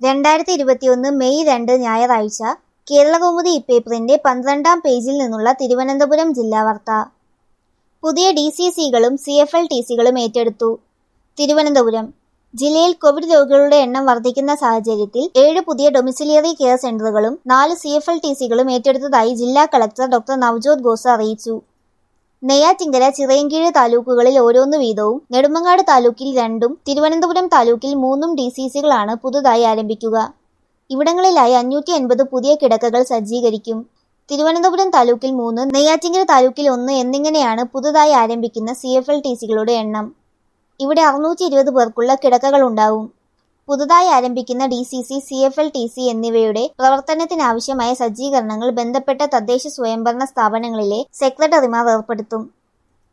രണ്ടായിരത്തി ഇരുപത്തിയൊന്ന് മെയ് രണ്ട് ഞായറാഴ്ച കേരളകൗമുദി ഇപ്പേപ്പറിന്റെ പന്ത്രണ്ടാം പേജിൽ നിന്നുള്ള തിരുവനന്തപുരം ജില്ലാ വാർത്ത പുതിയ ഡി സി സികളും സി എഫ് എൽ ടി സികളും ഏറ്റെടുത്തു തിരുവനന്തപുരം ജില്ലയിൽ കോവിഡ് രോഗികളുടെ എണ്ണം വർദ്ധിക്കുന്ന സാഹചര്യത്തിൽ ഏഴ് പുതിയ ഡൊമിസിലിയറി കെയർ സെന്ററുകളും നാല് സി എഫ് എൽ ടി സികളും ഏറ്റെടുത്തതായി ജില്ലാ കളക്ടർ ഡോക്ടർ നവ്ജോത് ഖോസ അറിയിച്ചു നെയ്യാറ്റിങ്കര ചിറയൻകീഴ് താലൂക്കുകളിൽ ഓരോന്ന് വീതവും നെടുമങ്ങാട് താലൂക്കിൽ രണ്ടും തിരുവനന്തപുരം താലൂക്കിൽ മൂന്നും ഡി സി സികളാണ് പുതുതായി ആരംഭിക്കുക ഇവിടങ്ങളിലായി അഞ്ഞൂറ്റി അൻപത് പുതിയ കിടക്കകൾ സജ്ജീകരിക്കും തിരുവനന്തപുരം താലൂക്കിൽ മൂന്ന് നെയ്യാറ്റിങ്കര താലൂക്കിൽ ഒന്ന് എന്നിങ്ങനെയാണ് പുതുതായി ആരംഭിക്കുന്ന സി എഫ് എൽ ടി സികളുടെ എണ്ണം ഇവിടെ അറുന്നൂറ്റി ഇരുപത് പേർക്കുള്ള കിടക്കകൾ ഉണ്ടാവും പുതുതായി ആരംഭിക്കുന്ന D C C C F L T C എന്നിവയുടെ പ്രവർത്തനത്തിനാവശ്യമായ സജ്ജീകരണങ്ങൾ ബന്ധപ്പെട്ട തദ്ദേശ സ്വയംഭരണ സ്ഥാപനങ്ങളിലെ സെക്രട്ടറിമാർ ഏർപ്പെടുത്തും